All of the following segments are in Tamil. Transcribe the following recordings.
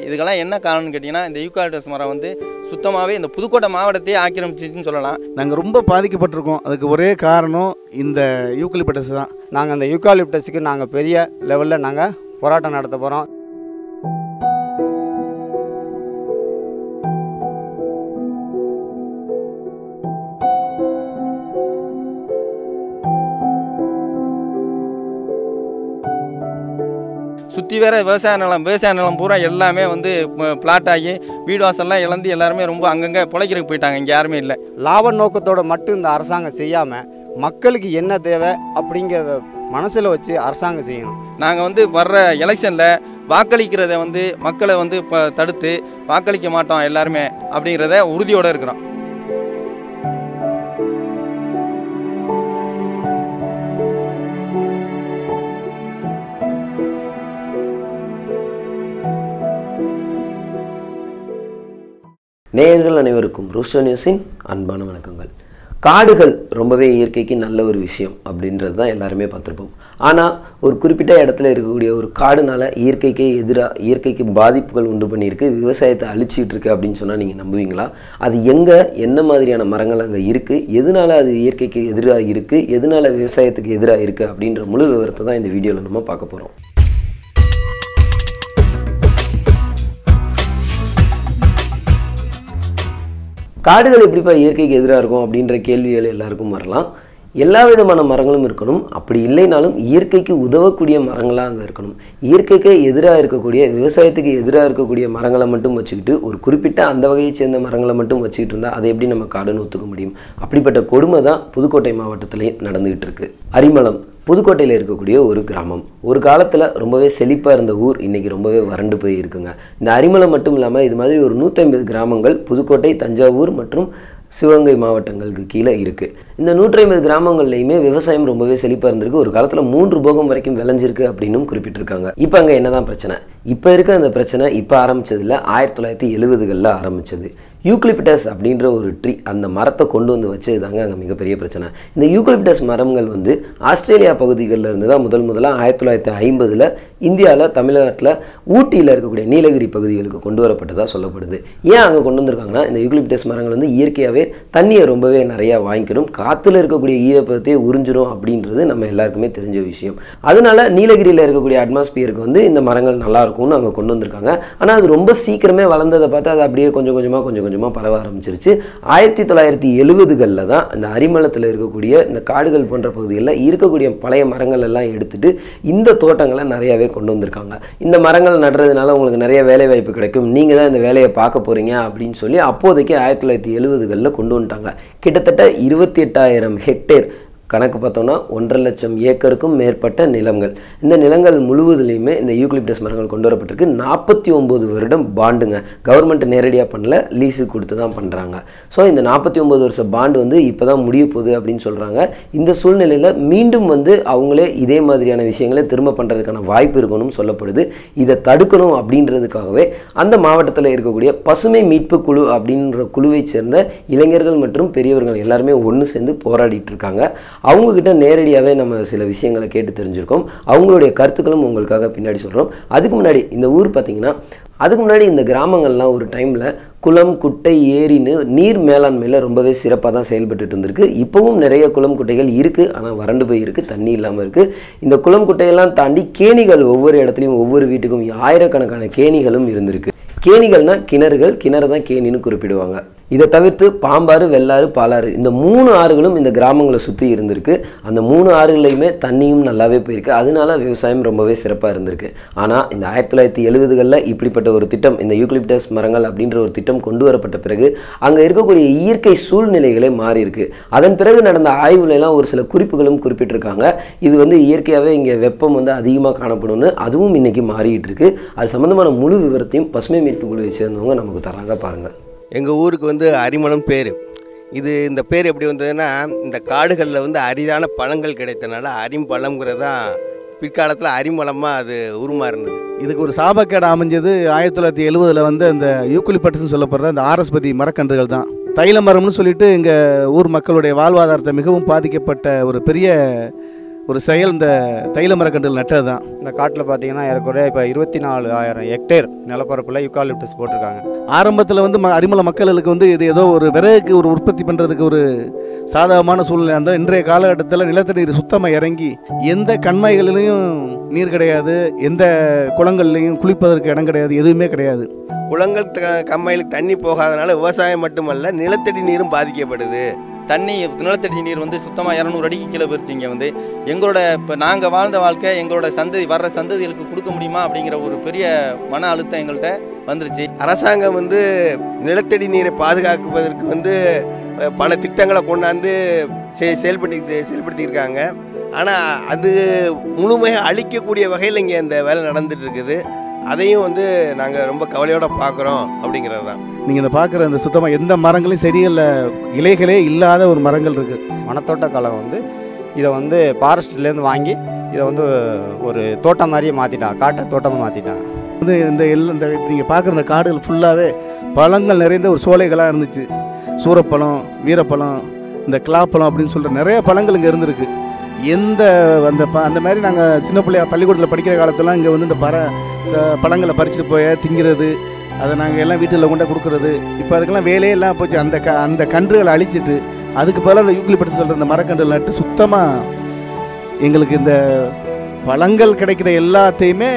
இதுக்கெல்லாம் என்ன காரணம்னு கேட்டிங்கன்னா இந்த யூகாலிப்டஸ் மரம் வந்து சுத்தமாகவே இந்த புதுக்கோட்டை மாவட்டத்தையே ஆக்கிரமிச்சிச்சுன்னு சொல்லலாம் நாங்கள் ரொம்ப பாதிக்கப்பட்டிருக்கோம் அதுக்கு ஒரே காரணம் இந்த யூக்கலிப்பட்டஸ் தான் நாங்கள் அந்த யூகாலிப்டஸுக்கு நாங்கள் பெரிய லெவலில் நாங்கள் போராட்டம் நடத்த போகிறோம் சுற்றி வேற விவசாய நிலம் விவசாய நிலம் பூரா எல்லாமே வந்து பிளாட் ஆகி வீடு வாசல்லாம் இழந்து எல்லாருமே ரொம்ப அங்கங்கே பிழைக்கிறதுக்கு போயிட்டாங்க இங்கே யாருமே இல்லை லாப நோக்கத்தோட மட்டும் இந்த அரசாங்கம் செய்யாமல் மக்களுக்கு என்ன தேவை அப்படிங்கிறத மனசில் வச்சு அரசாங்கம் செய்யணும் நாங்கள் வந்து வர்ற எலெக்ஷனில் வாக்களிக்கிறத வந்து மக்களை வந்து இப்போ தடுத்து வாக்களிக்க மாட்டோம் எல்லாருமே அப்படிங்கிறத உறுதியோடு இருக்கிறோம் நேயர்கள் அனைவருக்கும் ரூஸ்டோ நியூஸின் அன்பான வணக்கங்கள் காடுகள் ரொம்பவே இயற்கைக்கு நல்ல ஒரு விஷயம் அப்படின்றது தான் எல்லாருமே பார்த்துருப்போம் ஆனால் ஒரு குறிப்பிட்ட இடத்துல இருக்கக்கூடிய ஒரு காடுனால இயற்கைக்கே எதிராக இயற்கைக்கு பாதிப்புகள் உண்டு பண்ணியிருக்கு விவசாயத்தை அழிச்சிட்டு இருக்கு அப்படின்னு சொன்னால் நீங்கள் நம்புவீங்களா அது எங்கே என்ன மாதிரியான மரங்கள் அங்கே இருக்குது எதனால அது இயற்கைக்கு எதிராக இருக்குது எதனால விவசாயத்துக்கு எதிராக இருக்குது அப்படின்ற முழு விவரத்தை தான் இந்த வீடியோவில் நம்ம பார்க்க போகிறோம் காடுகள் எப்படிப்பா இயற்கைக்கு எதிராக இருக்கும் அப்படின்ற கேள்விகள் எல்லாருக்கும் வரலாம் எல்லா விதமான மரங்களும் இருக்கணும் அப்படி இல்லைனாலும் இயற்கைக்கு உதவக்கூடிய மரங்களாக அங்கே இருக்கணும் இயற்கைக்கு எதிராக இருக்கக்கூடிய விவசாயத்துக்கு எதிராக இருக்கக்கூடிய மரங்களை மட்டும் வச்சுக்கிட்டு ஒரு குறிப்பிட்ட அந்த வகையை சேர்ந்த மரங்களை மட்டும் வச்சுக்கிட்டு இருந்தால் அதை எப்படி நம்ம காடுன்னு ஒத்துக்க முடியும் அப்படிப்பட்ட கொடுமை தான் புதுக்கோட்டை மாவட்டத்திலையும் நடந்துகிட்டு இருக்கு அரிமளம் புதுக்கோட்டையில் இருக்கக்கூடிய ஒரு கிராமம் ஒரு காலத்தில் ரொம்பவே செழிப்பாக இருந்த ஊர் இன்றைக்கி ரொம்பவே வறண்டு போய் இருக்குங்க இந்த அரிமளம் மட்டும் இல்லாமல் இது மாதிரி ஒரு நூற்றி கிராமங்கள் புதுக்கோட்டை தஞ்சாவூர் மற்றும் சிவகங்கை மாவட்டங்களுக்கு கீழே இருக்குது இந்த நூற்றி ஐம்பது கிராமங்கள்லையுமே விவசாயம் ரொம்பவே செழிப்பாக இருந்திருக்கு ஒரு காலத்தில் மூன்று போகம் வரைக்கும் விளைஞ்சிருக்கு அப்படின்னும் குறிப்பிட்டிருக்காங்க இப்போ அங்கே என்னதான் பிரச்சனை இப்போ இருக்க அந்த பிரச்சனை இப்போ ஆரம்பிச்சதில்ல ஆயிரத்தி தொள்ளாயிரத்தி எழுபதுகளில் ஆரம்பிச்சது யூக்லிப்டஸ் அப்படின்ற ஒரு ட்ரீ அந்த மரத்தை கொண்டு வந்து வச்சது தாங்க அங்கே மிகப்பெரிய பிரச்சனை இந்த யூக்லிப்டஸ் மரங்கள் வந்து ஆஸ்திரேலியா பகுதிகளில் இருந்து தான் முதல் முதலாக ஆயிரத்தி தொள்ளாயிரத்தி ஐம்பதில் இந்தியாவில் தமிழ்நாட்டில் ஊட்டியில் இருக்கக்கூடிய நீலகிரி பகுதிகளுக்கு கொண்டு வரப்பட்டதாக சொல்லப்படுது ஏன் அங்கே கொண்டு வந்திருக்காங்கன்னா இந்த யூக்லிப்டஸ் மரங்கள் வந்து இயற்கையாகவே தண்ணியை ரொம்பவே நிறையா வாங்கிக்கிறோம் காற்றுல இருக்கக்கூடிய ஈரப்பதத்தை உறிஞ்சிரும் அப்படின்றது நம்ம எல்லாருக்குமே தெரிஞ்ச விஷயம் அதனால நீலகிரியில் இருக்கக்கூடிய அட்மாஸ்பியருக்கு வந்து இந்த மரங்கள் நல்லா இருக்கும்னு அங்கே கொண்டு வந்திருக்காங்க ஆனால் அது ரொம்ப சீக்கிரமே வளர்ந்ததை பார்த்து அது அப்படியே கொஞ்சம் கொஞ்சமாக கொஞ்சம் கொஞ்சமாக பரவ ஆரம்பிச்சிருச்சு ஆயிரத்தி தொள்ளாயிரத்தி எழுபதுகளில் தான் இந்த அரிமளத்தில் இருக்கக்கூடிய இந்த காடுகள் போன்ற பகுதிகளில் இருக்கக்கூடிய பழைய மரங்கள் எல்லாம் எடுத்துட்டு இந்த தோட்டங்களை நிறையாவே கொண்டு வந்திருக்காங்க இந்த மரங்கள் நடுறதுனால உங்களுக்கு நிறைய வேலை வாய்ப்பு கிடைக்கும் நீங்கள் தான் இந்த வேலையை பார்க்க போகிறீங்க அப்படின்னு சொல்லி அப்போதைக்கு ஆயிரத்தி தொள்ளாயிரத்தி எழுபதுகளில் கொண்டு வந்துட்டாங்க கிட்டத்தட்ட இருபத்தி எட்டாயிரம் ஹெக்டேர் கணக்கு பார்த்தோம்னா ஒன்றரை லட்சம் ஏக்கருக்கும் மேற்பட்ட நிலங்கள் இந்த நிலங்கள் முழுவதுலையுமே இந்த யூக்லிப்டஸ் மரங்கள் கொண்டு வரப்பட்டிருக்கு நாற்பத்தி ஒம்பது வருடம் பாண்டுங்க கவர்மெண்ட் நேரடியாக பண்ணல லீஸு கொடுத்து தான் பண்ணுறாங்க ஸோ இந்த நாற்பத்தி ஒம்பது வருஷம் பாண்டு வந்து இப்போ தான் முடிய போகுது அப்படின்னு சொல்கிறாங்க இந்த சூழ்நிலையில் மீண்டும் வந்து அவங்களே இதே மாதிரியான விஷயங்களை திரும்ப பண்ணுறதுக்கான வாய்ப்பு இருக்கணும்னு சொல்லப்படுது இதை தடுக்கணும் அப்படின்றதுக்காகவே அந்த மாவட்டத்தில் இருக்கக்கூடிய பசுமை மீட்பு குழு அப்படின்ற குழுவை சேர்ந்த இளைஞர்கள் மற்றும் பெரியவர்கள் எல்லாருமே ஒன்று சேர்ந்து போராடிட்டு இருக்காங்க அவங்கக்கிட்ட நேரடியாகவே நம்ம சில விஷயங்களை கேட்டு தெரிஞ்சிருக்கோம் அவங்களுடைய கருத்துக்களும் உங்களுக்காக பின்னாடி சொல்கிறோம் அதுக்கு முன்னாடி இந்த ஊர் பார்த்திங்கன்னா அதுக்கு முன்னாடி இந்த கிராமங்கள்லாம் ஒரு டைமில் குளம் குட்டை ஏரின்னு நீர் மேலாண்மையில் ரொம்பவே சிறப்பாக தான் செயல்பட்டுட்டு இருந்திருக்கு இப்போவும் நிறைய குளம் குட்டைகள் இருக்குது ஆனால் வறண்டு போய் இருக்குது தண்ணி இல்லாமல் இருக்குது இந்த குளம் குட்டையெல்லாம் தாண்டி கேணிகள் ஒவ்வொரு இடத்துலையும் ஒவ்வொரு வீட்டுக்கும் ஆயிரக்கணக்கான கேணிகளும் இருந்திருக்கு கேணிகள்னா கிணறுகள் கிணறு தான் கேணின்னு குறிப்பிடுவாங்க இதை தவிர்த்து பாம்பாறு வெள்ளாறு பாலாறு இந்த மூணு ஆறுகளும் இந்த கிராமங்களை சுற்றி இருந்திருக்கு அந்த மூணு ஆறுகளையுமே தண்ணியும் நல்லாவே போயிருக்கு அதனால விவசாயம் ரொம்பவே சிறப்பாக இருந்திருக்கு ஆனால் இந்த ஆயிரத்தி தொள்ளாயிரத்தி எழுபதுகளில் இப்படிப்பட்ட ஒரு திட்டம் இந்த யூக்லிப்டஸ் மரங்கள் அப்படின்ற ஒரு திட்டம் கொண்டு வரப்பட்ட பிறகு அங்கே இருக்கக்கூடிய இயற்கை சூழ்நிலைகளே மாறி இருக்கு அதன் பிறகு நடந்த ஆய்வுல எல்லாம் ஒரு சில குறிப்புகளும் குறிப்பிட்டிருக்காங்க இது வந்து இயற்கையாகவே இங்கே வெப்பம் வந்து அதிகமாக காணப்படும்னு அதுவும் இன்னைக்கு மாறிட்டு இருக்கு அது சம்மந்தமான முழு விவரத்தையும் பசுமை மீட்பு குழுவை சேர்ந்தவங்க நமக்கு தராங்க பாருங்கள் எங்கள் ஊருக்கு வந்து அரிமளம் பேர் இது இந்த பேர் எப்படி வந்ததுன்னா இந்த காடுகளில் வந்து அரிதான பழங்கள் கிடைத்தனால அரிம்பழம்ங்கிறது தான் பிற்காலத்தில் அரிமளமாக அது உருமாறினது இதுக்கு ஒரு சாபக்கேடு அமைஞ்சது ஆயிரத்தி தொள்ளாயிரத்தி எழுபதில் வந்து அந்த யூக்குலிப்பட்டஸ்னு சொல்லப்படுற அந்த ஆரஸ்பதி மரக்கன்றுகள் தான் தைல மரம்னு சொல்லிட்டு இங்கே ஊர் மக்களுடைய வாழ்வாதாரத்தை மிகவும் பாதிக்கப்பட்ட ஒரு பெரிய ஒரு செயல் இந்த தைல மரக்கன்றுகள் நட்டது தான் இந்த காட்டில் பார்த்தீங்கன்னா ஏறக்குறைய இப்போ இருபத்தி நாலு ஆயிரம் ஹெக்டேர் நிலப்பரப்பில் யூகாலிப்டஸ் போட்டிருக்காங்க ஆரம்பத்தில் வந்து ம அரிமள மக்களுக்கு வந்து இது ஏதோ ஒரு விறகுக்கு ஒரு உற்பத்தி பண்ணுறதுக்கு ஒரு சாதகமான சூழ்நிலை இருந்தால் இன்றைய காலகட்டத்தில் நிலத்தடி நீர் சுத்தமாக இறங்கி எந்த கண்மாய்களிலையும் நீர் கிடையாது எந்த குளங்கள்லையும் குளிப்பதற்கு இடம் கிடையாது எதுவுமே கிடையாது குளங்கள் த- கம்மாயிலுக்கு தண்ணி போகாதனால விவசாயம் மட்டுமல்ல நிலத்தடி நீரும் பாதிக்கப்படுது தண்ணி நிலத்தடி நீர் வந்து சுத்தமாக இரநூறு அடிக்கு கீழே போயிருச்சு இங்கே வந்து எங்களோட இப்போ நாங்கள் வாழ்ந்த வாழ்க்கை எங்களோட சந்ததி வர்ற சந்ததிகளுக்கு கொடுக்க முடியுமா அப்படிங்கிற ஒரு பெரிய மன அழுத்தம் எங்கள்கிட்ட வந்துருச்சு அரசாங்கம் வந்து நிலத்தடி நீரை பாதுகாப்பதற்கு வந்து அஹ், பல திட்டங்களை கொண்டாந்து செ செயல்படுத்தி செயல்படுத்தியிருக்காங்க ஆனால் அது முழுமையாக அழிக்கக்கூடிய வகையில் இங்கே இந்த வேலை நடந்துட்டு இருக்குது அதையும் வந்து நாங்கள் ரொம்ப கவலையோடு பார்க்குறோம் அப்படிங்கிறது தான் நீங்கள் இந்த பார்க்குற இந்த சுத்தமாக எந்த மரங்களையும் செடிகளில் இலைகளே இல்லாத ஒரு மரங்கள் இருக்குது வனத்தோட்ட கழகம் வந்து இதை வந்து ஃபாரஸ்ட்லேருந்து வாங்கி இதை வந்து ஒரு தோட்டம் மாதிரியே மாற்றிட்டாங்க காட்டை தோட்டமாக மாற்றிட்டாங்க வந்து இந்த எல் இந்த நீங்கள் பார்க்குற இந்த காடுகள் ஃபுல்லாகவே பழங்கள் நிறைந்த ஒரு சோலைகளாக இருந்துச்சு சூரப்பழம் வீரப்பழம் இந்த கிளாப்பழம் அப்படின்னு சொல்கிற நிறைய பழங்கள் இங்கே இருந்திருக்கு எந்த அந்த ப அந்த மாதிரி நாங்கள் சின்ன பிள்ளையா பள்ளிக்கூடத்தில் படிக்கிற காலத்துலாம் இங்கே வந்து இந்த பற இந்த பழங்களை பறிச்சுட்டு போய் திங்கிறது அதை நாங்கள் எல்லாம் வீட்டில் கொண்டு கொடுக்குறது இப்போ அதுக்கெல்லாம் வேலையே எல்லாம் போச்சு அந்த க அந்த கன்றுகளை அழிச்சிட்டு அதுக்கு பதிலாக அந்த யூக்லிபடுத்த சொல்கிற இந்த மரக்கன்றுகள் நட்டு சுத்தமாக எங்களுக்கு இந்த பழங்கள் கிடைக்கிற எல்லாத்தையுமே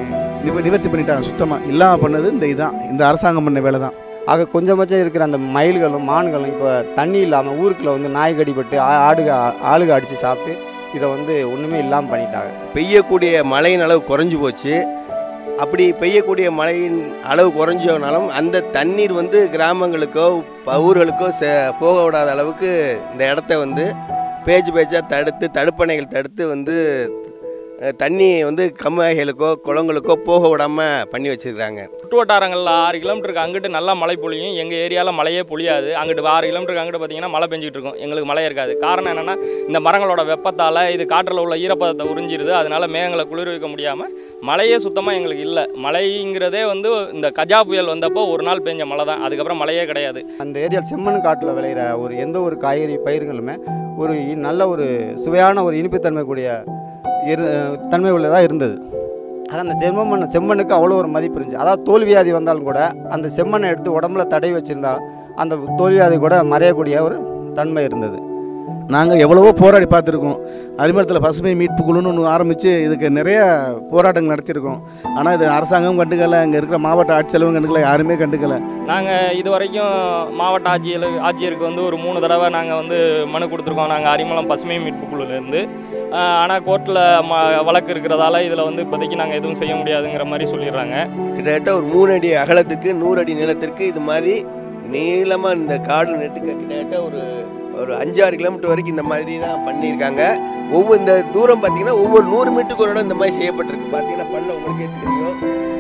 நிவ நிவர்த்தி பண்ணிட்டாங்க சுத்தமாக இல்லாமல் பண்ணது இந்த இதான் இந்த அரசாங்கம் பண்ண வேலை தான் ஆக கொஞ்சம் இருக்கிற அந்த மயில்களும் மான்களும் இப்போ தண்ணி இல்லாமல் ஊருக்குள்ள வந்து நாய் கடிபட்டு ஆ- ஆடுக ஆளுக அடித்து சாப்பிட்டு இதை வந்து ஒன்றுமே இல்லாமல் பண்ணிட்டாங்க பெய்யக்கூடிய மழையின் அளவு குறைஞ்சு போச்சு அப்படி பெய்யக்கூடிய மழையின் அளவு குறைஞ்சோனாலும் அந்த தண்ணீர் வந்து கிராமங்களுக்கோ ப- ஊர்களுக்கோ செ போக விடாத அளவுக்கு இந்த இடத்த வந்து பேச்சு பேச்சாக தடுத்து தடுப்பணைகள் தடுத்து வந்து அஹ், தண்ணி வந்து கம்மாய்களுக்கோ குளங்களுக்கோ போக விடாமல் பண்ணி வச்சுருக்காங்க சுற்று வட்டாரங்களில் ஆறு கிலோமீட்டருக்கு அங்கிட்டு நல்லா மழை பொழியும் எங்கள் ஏரியாவில் மழையே பொழியாது அங்கிட்டு ஆறு கிலோமீட்டருக்கு அங்கிட்டு பார்த்தீங்கன்னா மழை பெஞ்சிட்டு இருக்கும் எங்களுக்கு மழை இருக்காது காரணம் என்னென்னா இந்த மரங்களோட வெப்பத்தால் இது காற்றில் உள்ள ஈரப்பதத்தை உறிஞ்சிருது அதனால மேகங்களை குளிர் வைக்க முடியாமல் மழையே சுத்தமாக எங்களுக்கு இல்லை மழைங்கிறதே வந்து இந்த கஜா புயல் வந்தப்போ ஒரு நாள் பெஞ்ச மழை தான் அதுக்கப்புறம் மழையே கிடையாது அந்த ஏரியா செம்மண் காட்டில் விளையிற ஒரு எந்த ஒரு காய்கறி பயிர்களுமே ஒரு இ- நல்ல ஒரு சுவையான ஒரு இனிப்புத்தன்மை கூடிய இரு தன்மை உள்ளதாக இருந்தது அது அந்த செம்மண் செம்மண்ணுக்கு அவ்வளோ ஒரு மதிப்பு இருந்துச்சு அதாவது தோல்வியாதி வந்தாலும் கூட அந்த செம்மண்ணை எடுத்து உடம்புல தடவி வச்சுருந்தா அந்த தோல்வியாதி கூட மறையக்கூடிய ஒரு தன்மை இருந்தது நாங்கள் எவ்வளவோ போராடி பார்த்துருக்கோம் அரிமரத்தில் பசுமை மீட்பு குழுன்னு ஒன்று ஆரம்பித்து இதுக்கு நிறைய போராட்டங்கள் நடத்தியிருக்கோம் ஆனால் இது அரசாங்கம் கண்டுக்கலை இங்கே இருக்கிற மாவட்ட ஆட்சியரவும் கண்டுக்கலை யாருமே கண்டுக்கலை நாங்கள் இது வரைக்கும் மாவட்ட ஆட்சியர் ஆட்சியருக்கு வந்து ஒரு மூணு தடவை நாங்கள் வந்து மனு கொடுத்துருக்கோம் நாங்கள் அரிமளம் பசுமை மீட்பு குழுலேருந்து ஆனால் கோர்ட்டில் ம வழக்கு இருக்கிறதால இதில் வந்து இப்போதைக்கு நாங்கள் எதுவும் செய்ய முடியாதுங்கிற மாதிரி சொல்லிடுறாங்க கிட்டத்தட்ட ஒரு மூணு அடி அகலத்துக்கு நூறு அடி நீளத்திற்கு இது மாதிரி நீளமாக இந்த காடு நெட்டுக்க கிட்டத்தட்ட ஒரு ஒரு அஞ்சாறு கிலோமீட்டர் வரைக்கும் இந்த மாதிரி தான் பண்ணியிருக்காங்க ஒவ்வொரு இந்த தூரம் பார்த்தீங்கன்னா ஒவ்வொரு நூறு மீட்டருக்கு ஒரு இடம் இந்த மாதிரி செய்யப்பட்டிருக்கு பார்த்தீங்கன்னா பள்ளம் உங்களுக்கே தெரியும்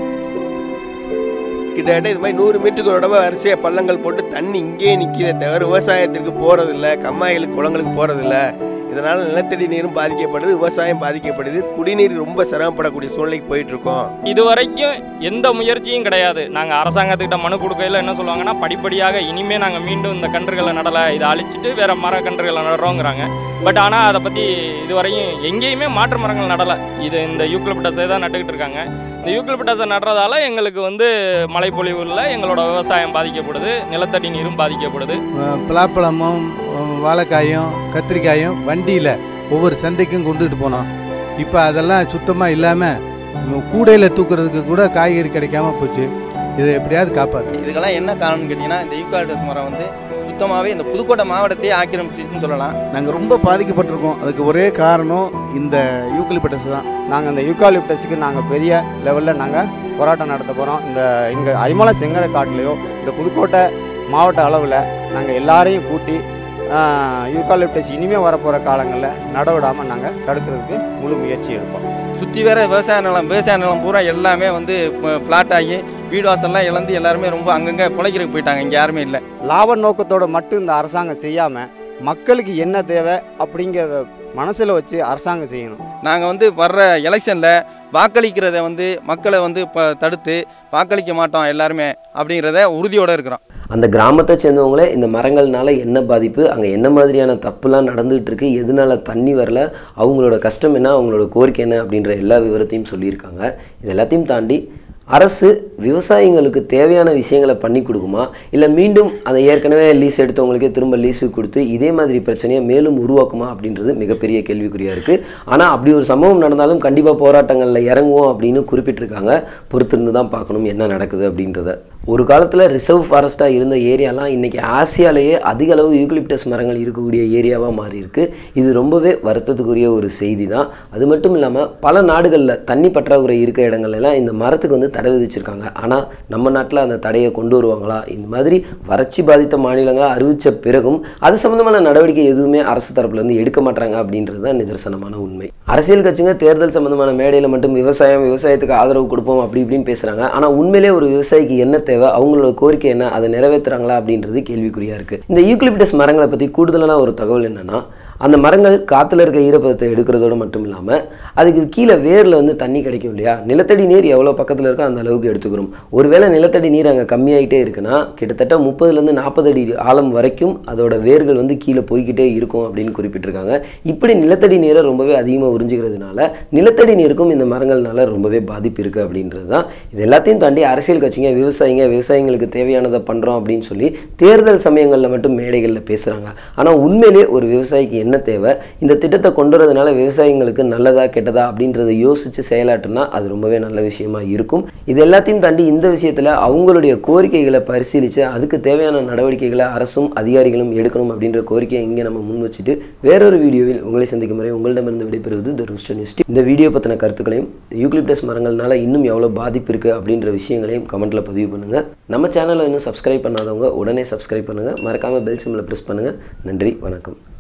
கிட்டத்தட்ட இது மாதிரி நூறு மீட்டருக்கு ஒரு தடவை வரிசையாக பள்ளங்கள் போட்டு தண்ணி இங்கேயே நிற்கிதே தவிர விவசாயத்திற்கு போகிறதில்ல கம்மாய்களுக்கு குளங்களுக்கு போகிறதில்ல இதனால் நிலத்தடி நீரும் பாதிக்கப்படுது விவசாயம் பாதிக்கப்படுது குடிநீர் ரொம்ப சிரமப்படக்கூடிய சூழ்நிலைக்கு போயிட்டு இருக்கோம் இது வரைக்கும் எந்த முயற்சியும் கிடையாது நாங்கள் அரசாங்கத்துக்கிட்ட மனு கொடுக்கையில் என்ன சொல்லுவாங்கன்னா படிப்படியாக இனிமேல் நாங்கள் மீண்டும் இந்த கன்றுகளை நடலை இதை அழிச்சிட்டு வேற மர கன்றுகளை நடுறோங்கிறாங்க பட் ஆனால் அதை பற்றி இதுவரையும் எங்கேயுமே மாற்று மரங்கள் நடலை இது இந்த யூக்லிப்டஸை தான் நட்டுக்கிட்டு இருக்காங்க இந்த யூக்லிப்டஸை நடுறதால எங்களுக்கு வந்து மழைப்பொழிவுல எங்களோட விவசாயம் பாதிக்கப்படுது நிலத்தடி நீரும் பாதிக்கப்படுது அஹ் பலாப்பழமும் அஹ் வாழைக்காயும் கத்திரிக்காயும் வண்டியில் ஒவ்வொரு சந்தைக்கும் கொண்டுட்டு போனோம் இப்போ அதெல்லாம் சுத்தமாக இல்லாமல் கூடையில் தூக்குறதுக்கு கூட காய்கறி கிடைக்காம போச்சு இதை எப்படியாவது காப்பாற்று இதுக்கெல்லாம் என்ன காரணம்னு கேட்டிங்கன்னா இந்த யூகாலிப்டஸ் மரம் வந்து சுத்தமாகவே இந்த புதுக்கோட்டை மாவட்டத்தையே ஆக்கிரமிச்சிச்சுன்னு சொல்லலாம் நாங்கள் ரொம்ப பாதிக்கப்பட்டிருக்கோம் அதுக்கு ஒரே காரணம் இந்த யூக்கலிபட்டஸ் தான் நாங்கள் இந்த யூகாலிப்டஸுக்கு நாங்கள் பெரிய லெவலில் நாங்கள் போராட்டம் நடத்த போகிறோம் இந்த இங்கே அரிமலை செங்கர காட்டிலையோ இந்த புதுக்கோட்டை மாவட்ட அளவில் நாங்கள் எல்லாரையும் கூட்டி யூகாலிப்டஸ் இனிமேல் வரப்போகிற காலங்களில் நடவிடாமல் நாங்கள் தடுக்கிறதுக்கு முழு முயற்சி எடுப்போம் சுற்றி வேற விவசாய நிலம் விவசாய நிலம் பூரா எல்லாமே வந்து பிளாட் ஆகி வீடு வாசல்லாம் இழந்து எல்லாருமே ரொம்ப அங்கங்கே பிழைக்கிறதுக்கு போயிட்டாங்க இங்கே யாருமே இல்லை லாப நோக்கத்தோட மட்டும் இந்த அரசாங்கம் செய்யாமல் மக்களுக்கு என்ன தேவை அப்படிங்கிறத மனசில் வச்சு அரசாங்கம் செய்யணும் நாங்கள் வந்து வர்ற எலெக்ஷனில் வாக்களிக்கிறத வந்து மக்களை வந்து இப்போ தடுத்து வாக்களிக்க மாட்டோம் எல்லாருமே அப்படிங்கிறத உறுதியோடு இருக்கிறோம் அந்த கிராமத்தை சேர்ந்தவங்களே இந்த மரங்கள்னால என்ன பாதிப்பு அங்கே என்ன மாதிரியான தப்புலாம் நடந்துகிட்டு இருக்கு எதனால தண்ணி வரல அவங்களோட கஷ்டம் என்ன அவங்களோட கோரிக்கை என்ன அப்படின்ற எல்லா விவரத்தையும் சொல்லியிருக்காங்க இது எல்லாத்தையும் தாண்டி அரசு விவசாயிங்களுக்கு தேவையான விஷயங்களை பண்ணி கொடுக்குமா இல்லை மீண்டும் அதை ஏற்கனவே லீஸ் எடுத்தவங்களுக்கே திரும்ப லீஸு கொடுத்து இதே மாதிரி பிரச்சனையை மேலும் உருவாக்குமா அப்படின்றது மிகப்பெரிய கேள்விக்குறியாக இருக்குது ஆனால் அப்படி ஒரு சம்பவம் நடந்தாலும் கண்டிப்பாக போராட்டங்களில் இறங்குவோம் அப்படின்னு குறிப்பிட்டிருக்காங்க பொறுத்திருந்து தான் பார்க்கணும் என்ன நடக்குது அப்படின்றத ஒரு காலத்தில் ரிசர்வ் ஃபாரஸ்ட்டாக இருந்த ஏரியாலாம் இன்றைக்கி ஆசியாலேயே அதிக அளவு யூக்லிப்டஸ் மரங்கள் இருக்கக்கூடிய ஏரியாவாக மாறி இருக்கு இது ரொம்பவே வருத்தத்துக்குரிய ஒரு செய்தி தான் அது மட்டும் இல்லாமல் பல நாடுகளில் தண்ணி பற்றாக்குறை இருக்க இடங்கள்ல எல்லாம் இந்த மரத்துக்கு வந்து தடை விதிச்சிருக்காங்க ஆனால் நம்ம நாட்டில் அந்த தடையை கொண்டு வருவாங்களா இந்த மாதிரி வறட்சி பாதித்த மாநிலங்களாக அறிவித்த பிறகும் அது சம்மந்தமான நடவடிக்கை எதுவுமே அரசு தரப்புலேருந்து எடுக்க மாட்டாங்க அப்படின்றது தான் நிதர்சனமான உண்மை அரசியல் கட்சிங்க தேர்தல் சம்பந்தமான மேடையில் மட்டும் விவசாயம் விவசாயத்துக்கு ஆதரவு கொடுப்போம் அப்படி இப்படின்னு பேசுகிறாங்க ஆனால் உண்மையிலே ஒரு விவசாயிக்கு என்ன தேவை அவங்களோட கோரிக்கை என்ன அதை நிறைவேற்றுறாங்களா அப்படின்றது கேள்விக்குறியாக இருக்குது இந்த யூக்லிப்டஸ் மரங்களை பற்றி கூடுதலான ஒரு தகவல் என்னென்னா அந்த மரங்கள் காற்றுல இருக்க ஈரப்பதத்தை எடுக்கிறதோடு மட்டும் இல்லாமல் அதுக்கு கீழே வேரில் வந்து தண்ணி கிடைக்கும் இல்லையா நிலத்தடி நீர் எவ்வளோ பக்கத்தில் இருக்கோ அந்த அளவுக்கு எடுத்துக்கிறோம் ஒருவேளை நிலத்தடி நீர் அங்கே கம்மியாயிட்டே இருக்குன்னா கிட்டத்தட்ட முப்பதுலேருந்து நாற்பது அடி ஆழம் வரைக்கும் அதோட வேர்கள் வந்து கீழே போய்கிட்டே இருக்கும் அப்படின்னு குறிப்பிட்டிருக்காங்க இப்படி நிலத்தடி நீரை ரொம்பவே அதிகமாக உறிஞ்சிக்கிறதுனால நிலத்தடி நீருக்கும் இந்த மரங்கள்னால ரொம்பவே பாதிப்பு இருக்குது அப்படின்றது தான் இது எல்லாத்தையும் தாண்டி அரசியல் கட்சிங்க விவசாயிங்க விவசாயிங்களுக்கு தேவையானதை பண்ணுறோம் அப்படின்னு சொல்லி தேர்தல் சமயங்களில் மட்டும் மேடைகளில் பேசுகிறாங்க ஆனால் உண்மையிலே ஒரு விவசாயிக்கு என்ன தேவை இந்த திட்டத்தை கொண்டு வரதுனால விவசாயிங்களுக்கு நல்லதா கெட்டதா அப்படின்றத யோசித்து செயலாற்றுனா அது ரொம்பவே நல்ல விஷயமா இருக்கும் இது எல்லாத்தையும் தாண்டி இந்த விஷயத்தில் அவங்களுடைய கோரிக்கைகளை பரிசீலித்து அதுக்கு தேவையான நடவடிக்கைகளை அரசும் அதிகாரிகளும் எடுக்கணும் அப்படின்ற கோரிக்கையை இங்கே நம்ம முன் வச்சுட்டு வேறொரு வீடியோவில் உங்களை சந்திக்கும் வரை உங்களிடமிருந்து விடைபெறுவது த ரூஸ்டர் நியூஸ் இந்த வீடியோ பற்றின கருத்துக்களையும் யூக்லிப்டஸ் மரங்கள்னால இன்னும் எவ்வளோ பாதிப்பு இருக்குது அப்படின்ற விஷயங்களையும் கமெண்ட்டில் பதிவு பண்ணுங்கள் நம்ம சேனலை இன்னும் சப்ஸ்கிரைப் பண்ணாதவங்க உடனே சப்ஸ்கிரைப் பண்ணுங்கள் மறக்காமல் பெல் சிம்மில் ப்ரெஸ் பண்ணுங்கள் நன்றி வணக்கம்